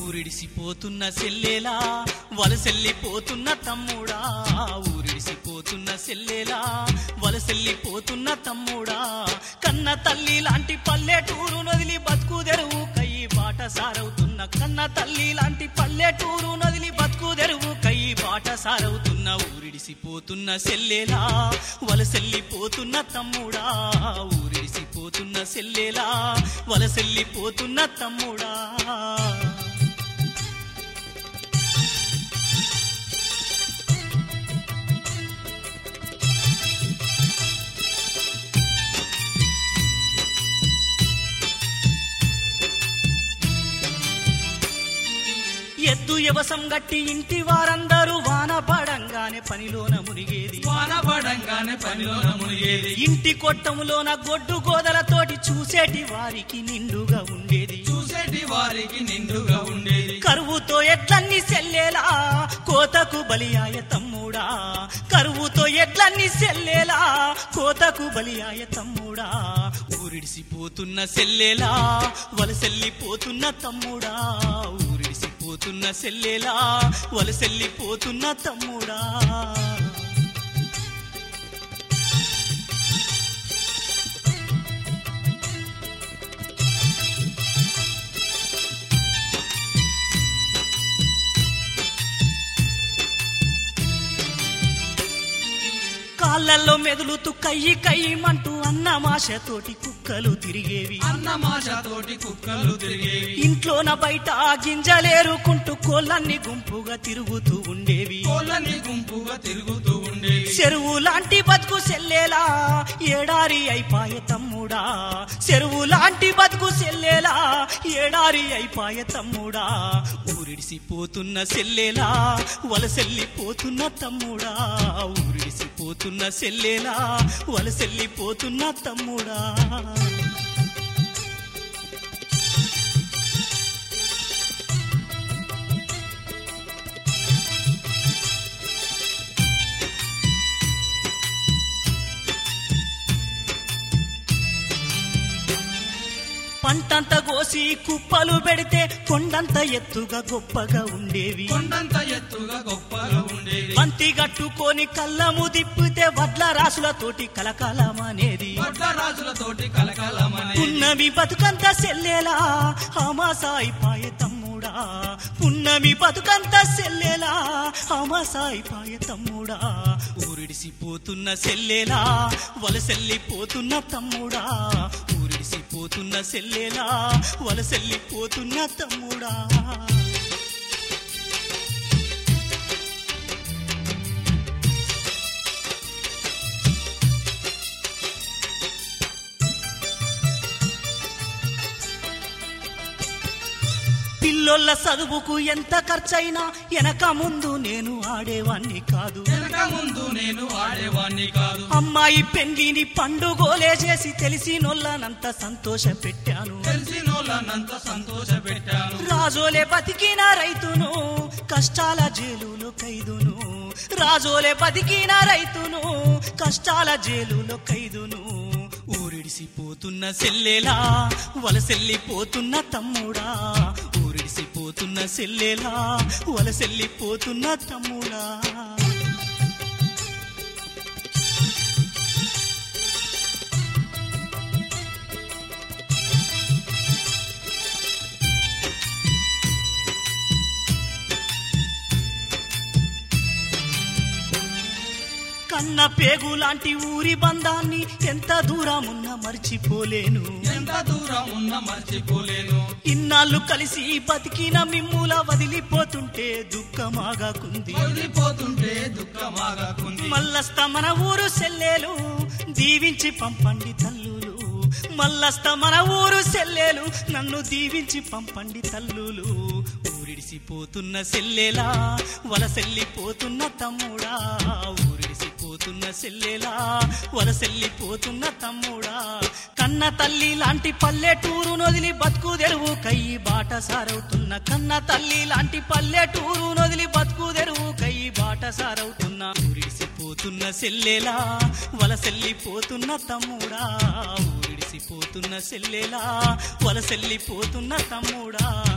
ఊరిడిసిపోతున్న సెల్లేలా వలసెల్లిపోతున్న తమ్ముడా ఊరిడిసిపోతున్న సెల్లేలా వలసెల్లిపోతున్న తమ్ముడా కన్న తల్లి లాంటి పల్లెటూరు నదిలి బతుకు తెరువు కయ్యి బాట సారవుతున్న కన్న తల్లి లాంటి పల్లెటూరు నదిలి బతుకు తెరువు కయ్యి బాట సారవుతున్న ఊరిడిసిపోతున్న సెల్లేలా వలసెల్లిపోతున్న తమ్ముడా ఊరిడిసిపోతున్న సెల్లేలా వలసెల్లిపోతున్న తమ్ముడా ఎద్దు యవసం గట్టి ఇంటి వారందరూ వాన పడంగానే పనిలోన మునిగేది వాన పడంగానే పనిలోన మునిగేది ఇంటి కొట్టములోన గొడ్డు గోదలతోటి చూసేటి వారికి నిండుగా ఉండేది చూసేటి వారికి నిండుగా ఉండేది కరువుతో ఎడ్లన్నీ సెల్లేలా కోతకు బలియాయ తమ్ముడా కరువుతో ఎడ్లన్నీ సెల్లేలా కోతకు బలియాయ తమ్ముడా ఊరిడిసిపోతున్న సెల్లేలా వలసెల్లిపోతున్న తమ్ముడా ఊరిడిసిపోతున్న సెల్లేలా వలసెల్లిపోతున్న తమ్ముడా కాళ్ళల్లో మెదులుతూ కయ్యి కయ్యమంటూ అన్నమాషతోటి కుక్కలు తిరిగేవి అన్న మాషతోటి కుక్కలు తిరిగేవి ఇంట్లోన బయట గింజలేరుకుంటూ కోళ్ళన్ని గుంపుగా తిరుగుతూ ఉండేవి కోళ్ళని గుంపుగా తిరుగుతూ ఉండేవి చెరువు లాంటి బతుకు సెల్లేలా ఏడారి అయిపాయ తమ్ముడా చెరువు లాంటి బతుకు సెల్లేలా ఏడారి అయిపాయ తమ్ముడా ఊరిడిసిపోతున్న సెల్లేలా వలసెల్లిపోతున్న తమ్ముడా ఊరిడిసిపోతున్న సెల్లేలా వలసెల్లిపోతున్న తమ్ముడా పంటంత కోసి కుప్పలు పెడితే కొండంత ఎత్తుగా గొప్పగా ఉండేవి కొండంత ఎత్తుగా గొప్పగా ఉండేది పంతి గట్టుకొని కళ్ళము దిప్పితే వడ్ల రాసులతోటి కలకాలమనేది వడ్ల రాజులతోటి కలకాలమనే పున్నమి బతుకంత సెల్లేలా హమాసాయిపాయ తమ్ముడా పున్నమి బతుకంత సెల్లేలా హమాసాయిపాయ తమ్ముడా ఊరిడిసిపోతున్న సెల్లేలా వలసెల్లిపోతున్న తమ్ముడా ఊరిడిసిపోతున్న సెల్లేలా వలసెల్లిపోతున్న తమ్ముడా పిల్లొల్ల చదువుకు ఎంత ఖర్చైనా వెనక ముందు నేను ఆడేవాణ్ణి కాదు వెనక ముందు నేను ఆడేవాణ్ణి కాదు అమ్మాయి పెండ్లిని పండుగోలే చేసి తెలిసినోళ్ళనంత సంతోష పెట్టాను తెలిసినోళ్ళనంత సంతోష పెట్టాను రాజోలే బతికిన రైతును కష్టాల జైలులో ఖైదును రాజోలే బతికిన రైతును కష్టాల జైలులో ఖైదును ఊరిడిసిపోతున్న సెల్లేలా వలసెల్లిపోతున్న తమ్ముడా ఊరిడిసిపోతున్న సెల్లేలా వలసెల్లిపోతున్న తమ్ముడా కన్న పేగు లాంటి ఊరి బంధాన్ని ఎంత దూరమున్నా మర్చిపోలేను ఎంత దూరం ఉన్న మర్చిపోలేను ఇన్నాళ్ళు కలిసి బతికిన మిమ్ముల వదిలిపోతుంటే దుఃఖమాగాకుంది వదిలిపోతుంటే దుఃఖమాగాకుంది మల్లస్త మన ఊరు సెల్లేలు దీవించి పంపండి తల్లులు మల్లస్త మన ఊరు సెల్లేలు నన్ను దీవించి పంపండి తల్లులు ఊరిడిసిపోతున్న సెల్లేలా వలసెల్లిపోతున్న తమ్ముడా ఊరిడిసిపోతున్న సెల్లేలా వలసెల్లిపోతున్న తమ్ముడా కన్న తల్లి లాంటి పల్లెటూరు నొదిలి బతుకు తెరువు కయ్యి బాట సారవుతున్న కన్న తల్లి లాంటి పల్లెటూరు నొదిలి బతుకు తెరువు కయ్యి బాట సారవుతున్న ఊరిడిసిపోతున్న సెల్లేలా వలసెల్లిపోతున్న తమ్ముడా ఊరిడిసిపోతున్న సెల్లేలా వలసెల్లిపోతున్న తమ్ముడా